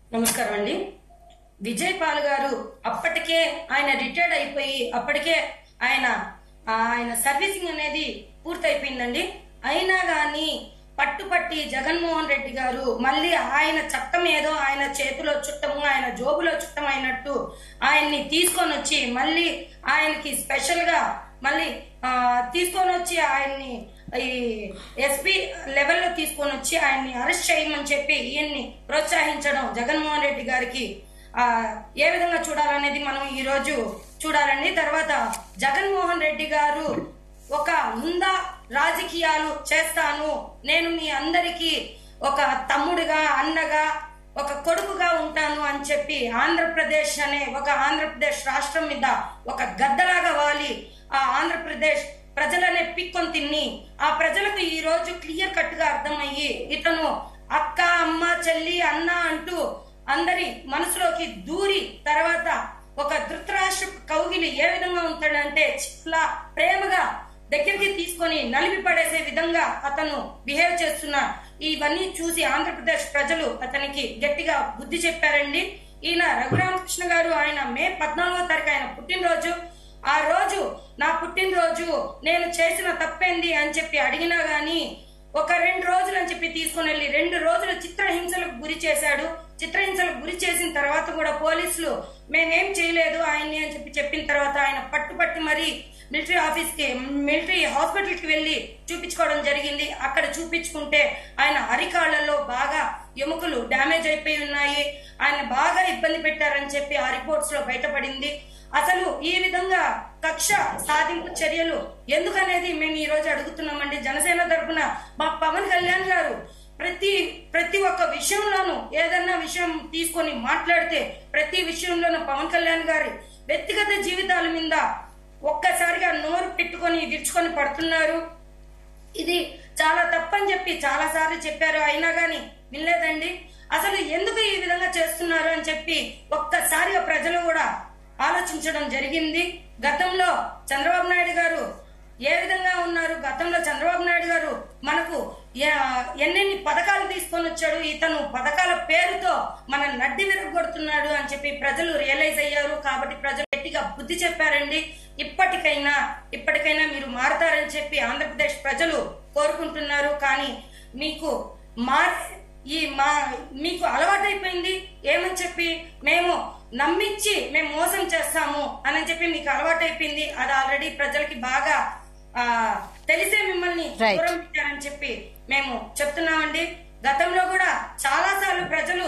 నమస్కారం అండి విజయ్ పాల్ గారు అప్పటికే ఆయన రిటైర్డ్ అయిపోయి అప్పటికే ఆయన ఆయన సర్వీసింగ్ అనేది పూర్తయిపోయిందండి అయినా గాని పట్టుపట్టి జగన్మోహన్ రెడ్డి గారు మళ్ళీ ఆయన చట్టం ఏదో ఆయన చేతిలో చుట్టము ఆయన జోబులో చుట్టం అయినట్టు ఆయన్ని తీసుకొని వచ్చి మళ్ళీ ఆయనకి స్పెషల్ గా మళ్ళీ ఆ, తీసుకొని వచ్చి ఆయన్ని ఈ ఎస్పీ లెవెల్లో తీసుకొని వచ్చి ఆయన్ని అరెస్ట్ చేయమని చెప్పి ఈయన్ని ప్రోత్సహించడం జగన్మోహన్ రెడ్డి గారికి ఆ, ఏ విధంగా చూడాలనేది మనం ఈ రోజు చూడాలండి తర్వాత జగన్మోహన్ రెడ్డి గారు ఒక హుందా రాజకీయాలు చేస్తాను నేను మీ అందరికీ ఒక తమ్ముడిగా అన్నగా ఒక కొడుకుగా ఉంటాను అని చెప్పి ఆంధ్రప్రదేశ్ అనే ఒక ఆంధ్రప్రదేశ్ రాష్ట్రం మీద ఒక గద్దలాగా వాలి ఆ ఆంధ్రప్రదేశ్ ప్రజలనే పిక్కొని తిని ఆ ప్రజలకు ఈ రోజు క్లియర్ కట్ గా అర్థమయ్యి ఇతను అక్క అమ్మ చెల్లి అన్న అంటూ అందరి మనసులోకి దూరి తర్వాత ఒక ధృతరాష్ట్ర కౌగిలి ఏ విధంగా ఉంటాడంటే చాలా ప్రేమగా దగ్గరికి తీసుకొని నలిపి పడేసే విధంగా అతను బిహేవ్ చేస్తున్న ఇవన్నీ చూసి ఆంధ్రప్రదేశ్ ప్రజలు అతనికి గట్టిగా బుద్ధి చెప్పారండి ఈయన రఘురామకృష్ణ గారు ఆయన మే పద్నాలుగో తారీఖు ఆయన పుట్టినరోజు ఆ రోజు నా పుట్టినరోజు నేను చేసిన తప్పేంది అని చెప్పి అడిగినా గాని ఒక రెండు రోజులు అని చెప్పి తీసుకుని వెళ్ళి రెండు రోజులు చిత్రహింసలకు గురి చేశాడు చిత్రహింసలకు గురి చేసిన తర్వాత కూడా పోలీసులు మేమేం చేయలేదు ఆయన్ని అని చెప్పి చెప్పిన తర్వాత ఆయన పట్టుపట్టి మరి మిలిటరీ ఆఫీస్ కి మిలిటరీ హాస్పిటల్ కి వెళ్లి చూపించుకోవడం జరిగింది అక్కడ చూపించుకుంటే ఆయన అరికాళ్లలో బాగా ఎముకలు డ్యామేజ్ అయిపోయి ఉన్నాయి ఆయన బాగా ఇబ్బంది పెట్టారని చెప్పి ఆ రిపోర్ట్స్ లో బయటపడింది అసలు ఈ విధంగా కక్ష సాధింపు చర్యలు ఎందుకనేది మేము ఈ రోజు అడుగుతున్నామండి జనసేన తరపున మా పవన్ కళ్యాణ్ గారు ప్రతి ప్రతి ఒక్క విషయంలోనూ ఏదన్నా విషయం తీసుకొని మాట్లాడితే ప్రతి విషయంలోనూ పవన్ కళ్యాణ్ గారి వ్యక్తిగత జీవితాల మీద ఒక్కసారిగా నోరు పెట్టుకొని విరుచుకొని పడుతున్నారు ఇది చాలా తప్పని చెప్పి చాలా సార్లు చెప్పారు అయినా గాని వినలేదండి అసలు ఎందుకు ఈ విధంగా చేస్తున్నారు అని చెప్పి ఒక్కసారిగా ప్రజలు కూడా ఆలోచించడం జరిగింది గతంలో చంద్రబాబు నాయుడు గారు ఏ విధంగా ఉన్నారు గతంలో చంద్రబాబు నాయుడు గారు మనకు ఎ- ఎన్నెన్ని పథకాలు తీసుకొని వచ్చాడు ఇతను పథకాల పేరుతో మన నడ్డి విరగొడుతున్నాడు అని చెప్పి ప్రజలు రియలైజ్ అయ్యారు కాబట్టి ప్రజలు గట్టిగా బుద్ధి చెప్పారండి ఇప్పటికైనా ఇప్పటికైనా మీరు మారతారని చెప్పి ఆంధ్రప్రదేశ్ ప్రజలు కోరుకుంటున్నారు కానీ మీకు మార్ ఈ మా మీకు అలవాటైపోయింది ఏమని చెప్పి మేము నమ్మించి మేము మోసం చేస్తాము అని చెప్పి మీకు అలవాటైపోయింది అది ఆల్రెడీ ప్రజలకి బాగా ఆ, తెలిసే మిమ్మల్ని Right. దూరం పెట్టారని చెప్పి మేము చెప్తున్నామండి గతంలో కూడా చాలా సార్లు ప్రజలు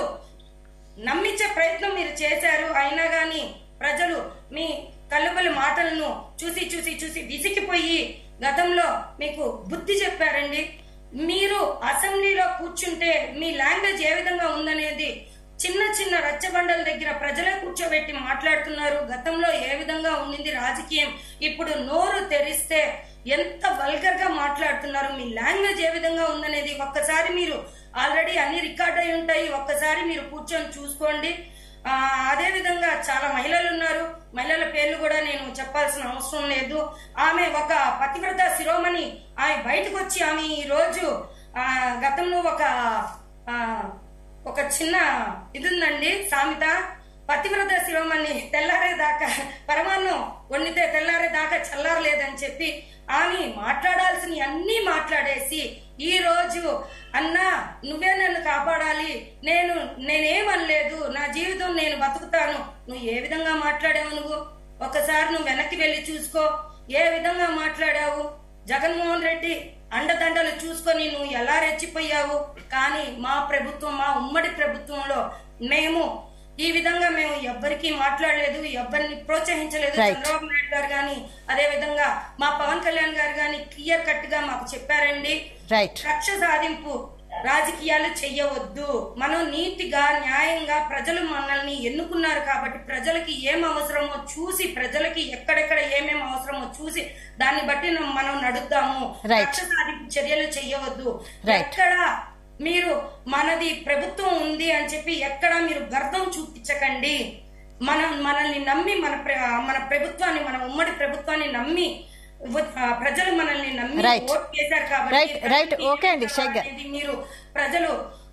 నమ్మించే ప్రయత్నం మీరు చేశారు అయినా గాని ప్రజలు మీ కల్లుబలి మాటలను చూసి చూసి చూసి విసిగిపోయి గతంలో మీకు బుద్ధి చెప్పారండి మీరు అసెంబ్లీలో కూర్చుంటే మీ లాంగ్వేజ్ ఏ విధంగా ఉందనేది చిన్న చిన్న రచ్చబండల దగ్గర ప్రజలే కూర్చోబెట్టి మాట్లాడుతున్నారు గతంలో ఏ విధంగా ఉండింది రాజకీయం ఇప్పుడు నోరు తెరిస్తే ఎంత వల్గర్ గా మాట్లాడుతున్నారు మీ లాంగ్వేజ్ ఏ విధంగా ఉందనేది ఒక్కసారి మీరు ఆల్రెడీ అన్ని రికార్డ్ అయి ఉంటాయి ఒక్కసారి మీరు కూర్చొని చూసుకోండి ఆ, అదే విధంగా చాలా మహిళలు ఉన్నారు మహిళల పేర్లు కూడా నేను చెప్పాల్సిన అవసరం లేదు ఆమె ఒక పతివ్రత శిరోమణి ఆమె బయటకు వచ్చి ఆమె ఈ రోజు ఆ, గతంలో ఒక ఆ, ఒక చిన్న ఇది ఉందండి సామెత పతివ్రత శిరోమణి తెల్లారే దాకా పరమాన్నం వండితే తెల్లారే దాకా చల్లారలేదని చెప్పి ఆమె మాట్లాడాల్సిన అన్ని మాట్లాడేసి ఈ రోజు అన్నా నువ్వే నన్ను కాపాడాలి నేను నేనేమనలేదు నా జీవితం నేను బతుకుతాను నువ్వు ఏ విధంగా మాట్లాడావు నువ్వు ఒకసారి నువ్వు వెనక్కి వెళ్ళి చూసుకో ఏ విధంగా మాట్లాడావు జగన్మోహన్ రెడ్డి అండదండలు చూసుకొని నువ్వు ఎలా రెచ్చిపోయావు కానీ మా ప్రభుత్వం మా ఉమ్మడి ప్రభుత్వంలో మేము ఈ విధంగా మేము ఎవ్వరికీ మాట్లాడలేదు ఎవ్వరిని ప్రోత్సహించలేదు Right. చంద్రబాబు నాయుడు గారు గాని అదే విధంగా మా పవన్ కళ్యాణ్ గారు గాని క్లియర్ కట్ గా మాకు చెప్పారండి రైట్ కక్ష సాధింపు రాజకీయాలు చెయ్యవద్దు మనం నీతిగా న్యాయంగా ప్రజలు మనల్ని ఎన్నుకున్నారు కాబట్టి ప్రజలకి ఏం అవసరమో చూసి ప్రజలకి ఎక్కడెక్కడ ఏమేం అవసరమో చూసి దాన్ని బట్టి మనం నడుద్దాము Right. కక్ష సాధింపు చర్యలు చెయ్యవద్దు Right. ఎక్కడ మీరు మనది ప్రభుత్వం ఉంది అని చెప్పి ఎక్కడ మీరు గర్వం చూపించకండి మనం మనల్ని నమ్మి మన ప్ర- మన ప్రభుత్వాన్ని మన ఉమ్మడి ప్రభుత్వాన్ని నమ్మి వ- ఆ, ప్రజలు మనల్ని నమ్మి Right. ఓట్ చేశారు కాబట్టి Right, right. ప్రజలకి Okay అండి, ఏం శేఖర్. అనేది మీరు ప్రజలు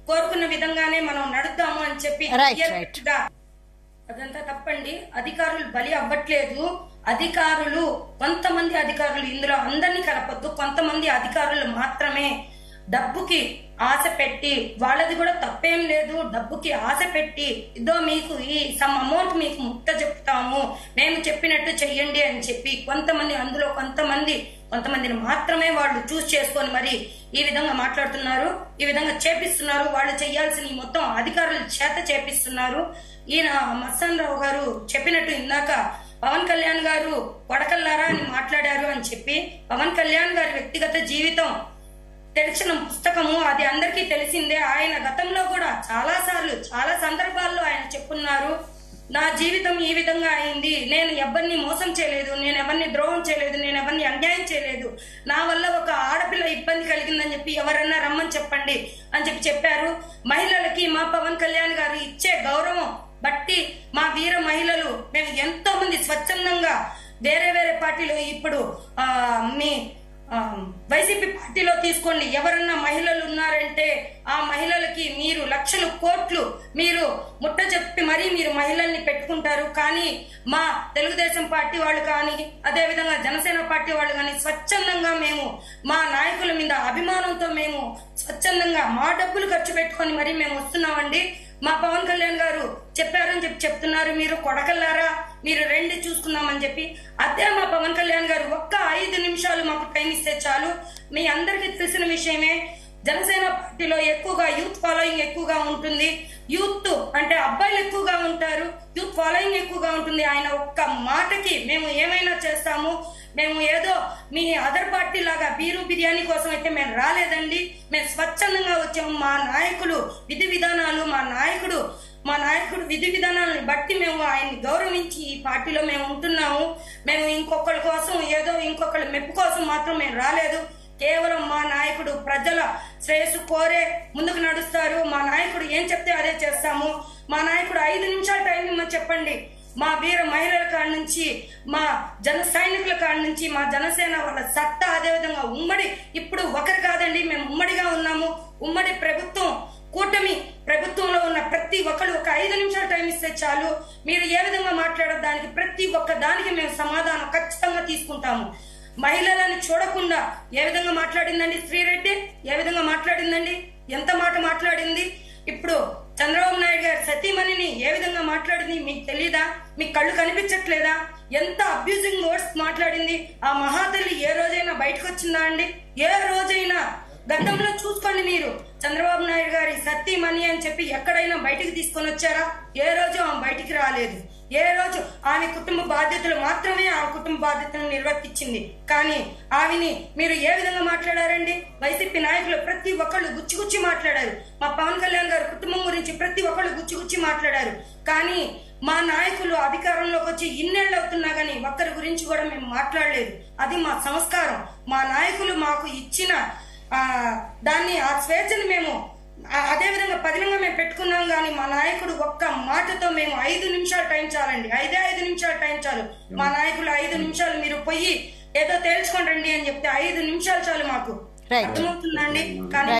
కోరుకున్న విధంగానే మనం నడుద్దాము అని చెప్పి Right, clear right. గా అదంతా తప్పండి అధికారులు బలి అవ్వట్లేదు అధికారులు కొంతమంది అధికారులు ఇందులో అందరినీ కలపొద్దు కొంతమంది అధికారులు మాత్రమే డబ్బుకి ఆశ పెట్టి వాళ్ళది కూడా తప్పేం లేదు డబ్బుకి ఆశ పెట్టి ఇదో మీకు ఈ సమ్ అమౌంట్ మీకు ముట్ట చెప్తాము మేము చెప్పినట్టు చెయ్యండి అని చెప్పి కొంతమంది అందులో కొంతమంది కొంతమందిని మాత్రమే వాళ్ళు చూస్ చేసుకొని మరి ఈ విధంగా మాట్లాడుతున్నారు ఈ విధంగా చేపిస్తున్నారు వాళ్ళు చేయాల్సిన ఈ మొత్తం అధికారుల చేత చేపిస్తున్నారు ఈయన మస్తాన్ రావు గారు చెప్పినట్టు ఇందాక పవన్ కళ్యాణ్ గారు కొడకల్లారా అని మాట్లాడారు అని చెప్పి పవన్ కళ్యాణ్ గారి వ్యక్తిగత జీవితం తెలిసిన పుస్తకము అది అందరికీ తెలిసిందే ఆయన గతంలో కూడా చాలా సార్లు చాలా సందర్భాల్లో ఆయన చెప్పున్నారు నా జీవితం ఈ విధంగా అయింది నేను ఎవరిని మోసం చేయలేదు నేను ఎవరిని ద్రోహం చేయలేదు నేను ఎవరిని అన్యాయం చేయలేదు నా వల్ల ఒక ఆడపిల్ల ఇబ్బంది కలిగిందని చెప్పి ఎవరన్నా రమ్మని చెప్పండి అని చెప్పి చెప్పారు మహిళలకి మా పవన్ కళ్యాణ్ గారు ఇచ్చే గౌరవం బట్టి మా వీర మహిళలు మేము ఎంతో మంది స్వచ్ఛందంగా వేరే వేరే పార్టీలో ఇప్పుడు ఆ, మీ ఆ, వైసీపీ పార్టీలో తీసుకోండి ఎవరన్నా మహిళలు ఉన్నారంటే ఆ మహిళలకి మీరు లక్షలు కోట్లు మీరు ముట్ట చెప్పి మరీ మీరు మహిళల్ని పెట్టుకుంటారు కానీ మా తెలుగుదేశం పార్టీ వాళ్ళు కానీ అదే విధంగా జనసేన పార్టీ వాళ్ళు కానీ స్వచ్ఛందంగా మేము మా నాయకుల మీద అభిమానంతో మేము స్వచ్ఛందంగా మా డబ్బులు ఖర్చు పెట్టుకొని మరీ మేము వస్తున్నామండి మా పవన్ కళ్యాణ్ గారు చెప్పారని చెప్పి చెప్తున్నారు మీరు కొడకల్లారా మీరు రెండు చూసుకుందామని చెప్పి అదే మా పవన్ కళ్యాణ్ గారు ఒక్క ఐదు నిమిషాలు మాకు టైం ఇస్తే చాలు మీ అందరికీ తెలిసిన విషయమే జనసేన పార్టీలో ఎక్కువగా యూత్ ఫాలోయింగ్ ఎక్కువగా ఉంటుంది యూత్ అంటే అబ్బాయిలు ఎక్కువగా ఉంటారు యూత్ ఫాలోయింగ్ ఎక్కువగా ఉంటుంది ఆయన ఒక్క మాటకి మేము ఏమైనా చేస్తాము మేము ఏదో మీ అదర్ పార్టీ లాగా బీరు బిర్యానీ కోసం అయితే మేము రాలేదండి మేము స్వచ్ఛందంగా వచ్చాము మా నాయకులు విధి విధానాలు మా నాయకుడు మా నాయకుడు విధి విధానాలను బట్టి మేము ఆయన్ని గౌరవించి ఈ పార్టీలో మేము ఉంటున్నాము మేము ఇంకొకరి కోసం ఏదో ఇంకొకరి మెప్పు కోసం మాత్రం మేము రాలేదు కేవలం మా నాయకుడు ప్రజల శ్రేయస్సు కోరే ముందుకు నడుస్తారు మా నాయకుడు ఏం చెప్తే అదే చేస్తాము మా నాయకుడు ఐదు నిమిషాల టైం ఇమ్మని చెప్పండి మా వీర మహిళల కాడ నుంచి మా జన సైనికుల కాడ నుంచి మా జనసేన వాళ్ళ సత్తా అదేవిధంగా ఉమ్మడి ఇప్పుడు ఒకరు కాదండి మేము ఉమ్మడిగా ఉన్నాము ఉమ్మడి ప్రభుత్వం కూటమి ప్రభుత్వంలో ఉన్న ప్రతి ఒక్కరు ఒక ఐదు నిమిషాలు టైం ఇస్తే చాలు మీరు ఏ విధంగా మాట్లాడారు దానికి ప్రతి ఒక్క దానికి మేము సమాధానం ఖచ్చితంగా తీసుకుంటాము మహిళలను చూడకుండా ఏ విధంగా మాట్లాడిందండి శ్రీరెడ్డి ఏ విధంగా మాట్లాడిందండి ఎంత మాట మాట్లాడింది ఇప్పుడు చంద్రబాబు నాయుడు గారు సతీమణిని ఏ విధంగా మాట్లాడింది మీకు తెలీదా మీకు కళ్ళు కనిపించట్లేదా ఎంత అబ్యూజింగ్ వర్డ్స్ మాట్లాడింది ఆ మహాతల్లి ఏ రోజైనా బయటకు వచ్చిందా అండి ఏ రోజైనా గతంలో చూసుకోండి మీరు చంద్రబాబు నాయుడు గారి సతీమణి అని చెప్పి ఎక్కడైనా బయటికి తీసుకొని వచ్చారా ఏ రోజు ఆమె బయటికి రాలేదు ఏ రోజు ఆమె కుటుంబ బాధ్యతలు మాత్రమే ఆ కుటుంబ బాధ్యతలను నిర్వర్తించింది కానీ ఆమెని మీరు ఏ విధంగా మాట్లాడారండి వైసీపీ నాయకులు ప్రతి ఒక్కళ్ళు గుచ్చి గుచ్చి మాట్లాడారు మా పవన్ కళ్యాణ్ గారు కుటుంబం గురించి ప్రతి ఒక్కళ్ళు గుచ్చి గుచ్చి మాట్లాడారు కానీ మా నాయకులు అధికారంలోకి వచ్చి ఇన్నేళ్ళు అవుతున్నా గానీ ఒక్కరి గురించి కూడా మేము మాట్లాడలేదు అది మా సంస్కారం మా నాయకులు మాకు ఇచ్చిన ఆ దాన్ని ఆ స్వేచ్ఛని మేము ఆ- అదే విధంగా పదిలంగా మేము పెట్టుకున్నాం కానీ మా నాయకుడు ఒక్క మాటతో మేము ఐదు నిమిషాలు టైం చాలండి ఐదే ఐదు నిమిషాలు టైం చాలు మా నాయకులు ఐదు నిమిషాలు మీరు పోయి ఏదో తేల్చుకోండి అని చెప్తే ఐదు నిమిషాలు చాలు మాకు Right. అర్థమవుతుందండి కానీ